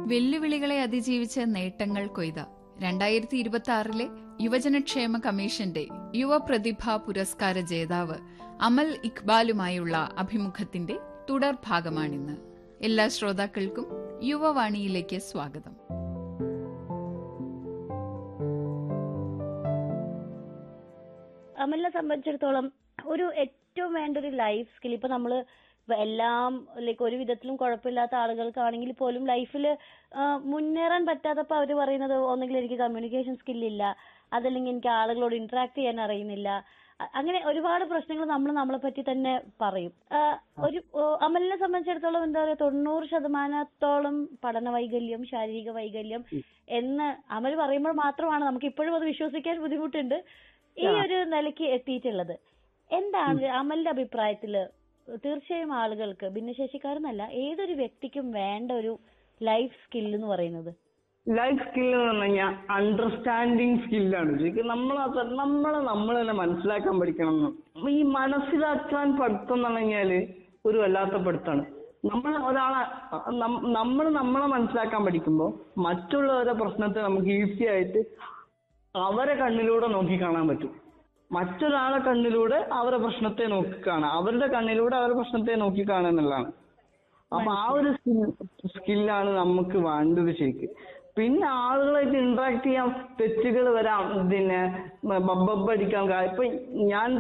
വെല്ലുവിളികളെ അതിജീവിച്ച് നേട്ടങ്ങൾ കൊയ്ത രണ്ടായിരത്തി ഇരുപത്തി ആറിലെ യുവജനക്ഷേമ കമ്മീഷന്റെ യുവ പ്രതിഭാ പുരസ്കാര ജേതാവ് അമൽ ഇക്ബാലുമായുള്ള അഭിമുഖത്തിന്റെ തുടർ ഭാഗമാണിന്ന് എല്ലാ ശ്രോതാക്കൾക്കും യുവവാണിയിലേക്ക് സ്വാഗതം അമലിനെ സംബന്ധിച്ചിടത്തോളം ഒരു ഏറ്റവും വേണ്ട ഒരു ലൈഫ് സ്കിൽ ഇപ്പൊ നമ്മള് ഇപ്പൊ എല്ലാം ലൈക്ക് ഒരു വിധത്തിലും കുഴപ്പമില്ലാത്ത ആളുകൾക്കാണെങ്കിൽ പോലും ലൈഫിൽ മുന്നേറാൻ പറ്റാത്തപ്പോ അവര് പറയുന്നത് ഒന്നെങ്കിൽ എനിക്ക് കമ്മ്യൂണിക്കേഷൻ സ്കില്ലില്ല അതല്ലെങ്കിൽ എനിക്ക് ആളുകളോട് ഇന്ററാക്ട് ചെയ്യാൻ അറിയുന്നില്ല അ- അങ്ങനെ ഒരുപാട് പ്രശ്നങ്ങൾ നമ്മൾ നമ്മളെ പറ്റി തന്നെ പറയും ആ, ഒരു ഓ, അമലിനെ സംബന്ധിച്ചിടത്തോളം എന്താ പറയാ തൊണ്ണൂറ് ശതമാനത്തോളം പഠന വൈകല്യം ശാരീരിക വൈകല്യം എന്ന് അമൽ പറയുമ്പോൾ മാത്രമാണ് നമുക്ക് ഇപ്പോഴും അത് വിശ്വസിക്കാൻ ബുദ്ധിമുട്ടുണ്ട് ഈ ഒരു നിലയ്ക്ക് എത്തിയിട്ടുള്ളത് എന്താണ് അമലിന്റെ അഭിപ്രായത്തില് തീർച്ചയായും ആളുകൾക്ക് ഭിന്നശേഷിക്കാരെന്നല്ല ഏതൊരു വ്യക്തിക്കും വേണ്ട ഒരു ലൈഫ് സ്കിൽ എന്ന് പറയുന്നത് ലൈഫ് സ്കിൽ എന്ന് പറഞ്ഞു കഴിഞ്ഞാൽ അണ്ടർസ്റ്റാൻഡിങ് സ്കില്ലാണ് ശരിക്കും നമ്മൾ നമ്മളെ നമ്മൾ തന്നെ മനസ്സിലാക്കാൻ പഠിക്കണം എന്ന്. ഈ മനസ്സിലാക്കാൻ പഠിത്തം എന്ന് പറഞ്ഞു കഴിഞ്ഞാല് ഒരു വല്ലാത്ത പഠിത്തമാണ് നമ്മൾ ഒരാളെ നമ്മൾ നമ്മളെ മനസ്സിലാക്കാൻ പഠിക്കുമ്പോൾ മറ്റുള്ളവരുടെ പ്രശ്നത്തെ നമുക്ക് ഈസി ആയിട്ട് അവരെ കണ്ണിലൂടെ നോക്കി കാണാൻ പറ്റും മറ്റൊരാളെ കണ്ണിലൂടെ അവരെ പ്രശ്നത്തെ നോക്കി കാണാം അവരുടെ കണ്ണിലൂടെ അവരുടെ പ്രശ്നത്തെ നോക്കി കാണുക എന്നുള്ളതാണ് അപ്പൊ ആ ഒരു സ്കില്ലാണ് നമുക്ക് വേണ്ടത് ശരിക്കും പിന്നെ ആളുകളായിട്ട് ഇന്ററാക്ട് ചെയ്യാൻ തെറ്റുകൾ വരാം പിന്നെ ബബ്ബടിക്കാൻ ഇപ്പൊ ഞാൻ